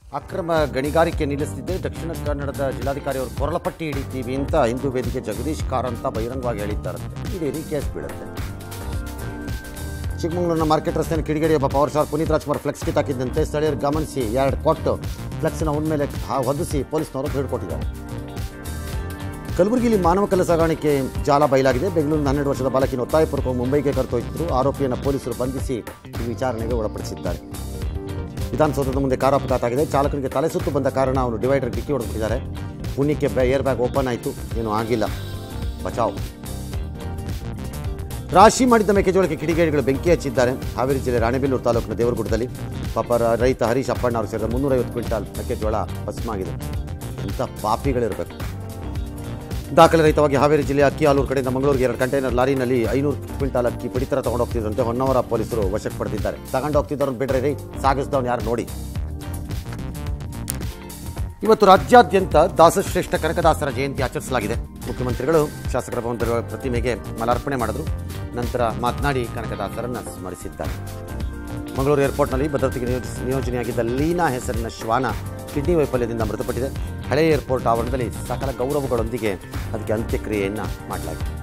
ಅಕ್ರಮ ಗಣಿಗಾರಿಕೆ ನಿಲ್ಲಿಸದಿದ್ದೆ ದಕ್ಷಿಣ ಕನ್ನಡದ ಜಿಲ್ಲಾಧಿಕಾರಿ ಅವರು ಕೊರಳಪಟ್ಟಿ ಹಿಡಿತೀವಿ ಅಂತ ಹಿಂದೂ ವೇದಿಕೆ ಜಗದೀಶ್ ಕಾರಂತ ಬಹಿರಂಗವಾಗಿ ಹೇಳಿದ್ದಾರಂತೆ ಹಿಡೀರಿ ಕೇಸ್ ಬೀಳುತ್ತೆ ಚಿಕ್ಕಮಗಳೂರಿನ ಮಾರ್ಕೆಟ್ ರಸ್ತೆಯ ಕಿಡಿಗೇಡಿ ಒಬ್ಬ power star Puneeth Rajkumar flex ಕಿತ್ತಾಕಿದ್ದಂತೆ ಸ್ಥಳೀಯರು ಗಮನಿಸಿ ಎರಡು ಕೊಟ್ಟು ಫ್ಲೆಕ್ಸ್ನ ಅವನ ಮೇಲೆ ಹಾ- ಹೊದಿಸಿ ಪೊಲೀಸ್ನವರು ಹಿಡ್ಕೊಟ್ಟಿದ್ದಾರೆ ಕಲಬುರಗಿಯಲ್ಲಿ ಮಾನವ ಕಲ್ಲ ಸಾಗಾಣಿಕೆ ಜಾಲ ಬಯಲಾಗಿದೆ ಬೆಂಗಳೂರಿನ ಹನ್ನೆರಡು ವರ್ಷದ ಬಾಲಕಿನ ಒತ್ತಾಯಪೂರ್ವಕ ಮುಂಬೈಗೆ ಕರೆದೊಯ್ದಿದ್ರು ಆರೋಪಿಯನ್ನು ಪೊಲೀಸರು ಬಂಧಿಸಿ ವಿಚಾರಣೆಗೆ ಒಳಪಡಿಸಿದ್ದಾರೆ ವಿಧಾನಸೌಧದ ಮುಂದೆ ಕಾರು ಅಪಘಾತ ಆಗಿದೆ ಚಾಲಕನಿಗೆ ತಲೆ ಸುತ್ತು ಬಂದ ಕಾರಣ ಅವನು ಡಿವೈಡರ್ ಡಿಕ್ಕಿ ಹೊಡೆದುಬಿಟ್ಟಿದ್ದಾರೆ ಪುಣ್ಯಕ್ಕೆ ಏರ್ ಬ್ಯಾಗ್ ಓಪನ್ ಆಯಿತು ಏನೂ ಆಗಿಲ್ಲ ಬಚಾವ್ ರಾಶಿ ಮಾಡಿದ್ದ ಮೆಕ್ಕೆಜೋಳಕ್ಕೆ ಕಿಡಿಗೇಡಿಗಳು ಬೆಂಕಿ ಹಚ್ಚಿದ್ದಾರೆ ಹಾವೇರಿ ಜಿಲ್ಲೆ ರಾಣೆಬೆನ್ನೂರು ತಾಲೂಕಿನ ದೇವರಗುಡ್ಡದಲ್ಲಿ ಪಾಪ ರ- ರೈತ ಹರೀಶ್ ಅಪ್ಪಣ್ಣ ಅವರು ಸೇರಿದ ಮುನ್ನೂರೈವತ್ತು ಕ್ವಿಂಟಾಲ್ ಮೆಕ್ಕೆಜೋಳ ಭಸ್ಮಾಗಿದೆ ಇಂಥ ಪಾಪಿಗಳಿರಬೇಕು ದಾಖಲೆ ರಹಿತವಾಗಿ ಹಾವೇರಿ ಜಿಲ್ಲೆಯ ಅಕ್ಕಿ ಆಲೂರು ಕಡೆಯಿಂದ ಮಂಗಳೂರಿಗೆ ಎರಡು ಕಂಟೈನರ್ ಲಾರಿನಲ್ಲಿ ಐನೂರು ಕ್ವಿಂಟಾಲ್ ಅಕ್ಕಿ ಪಡಿತರ ತಗೊಂಡು ಹೋಗ್ತಿದ್ರಂತೆ ಹೊನ್ನವರ ಪೊಲೀಸರು ವಶಕ್ಕೆ ಪಡೆದಿದ್ದಾರೆ ತಗೊಂಡು ಹೋಗ್ತಿದ್ದವ್ರನ್ನ ಬಿಡ್ರಿ ರೀ ಸಾಗಿಸಿದವ್ನು ಯಾರು ನೋಡಿ ಇವತ್ತು ರಾಜ್ಯಾದ್ಯಂತ ದಾಸಶ್ರೇಷ್ಠ ಕನಕದಾಸರ ಜಯಂತಿ ಆಚರಿಸಲಾಗಿದೆ ಮುಖ್ಯಮಂತ್ರಿಗಳು ಶಾಸಕರ ಭವನದ ಪ್ರತಿಮೆಗೆ ಮಾಲಾರ್ಪಣೆ ಮಾಡಿದ್ರು ನಂತರ ಮಾತನಾಡಿ ಕನಕದಾಸರನ್ನು ಸ್ಮರಿಸಿದ್ದಾರೆ ಮಂಗಳೂರು ಏರ್ಪೋರ್ಟ್ನಲ್ಲಿ ಭದ್ರತೆಗೆ ನಿಯೋಜಿಸ್ ನಿಯೋಜನೆಯಾಗಿದ್ದ ಲೀನಾ ಹೆಸರಿನ ಶ್ವಾನ ಕಿಡ್ನಿ ವೈಫಲ್ಯದಿಂದ ಮೃತಪಟ್ಟಿದೆ ಹಳೆಯ ಏರ್ಪೋರ್ಟ್ ಆವರಣದಲ್ಲಿ ಸಕಲ ಗೌರವಗಳೊಂದಿಗೆ ಅದಕ್ಕೆ ಅಂತ್ಯಕ್ರಿಯೆಯನ್ನು ಮಾಡಲಾಗಿದೆ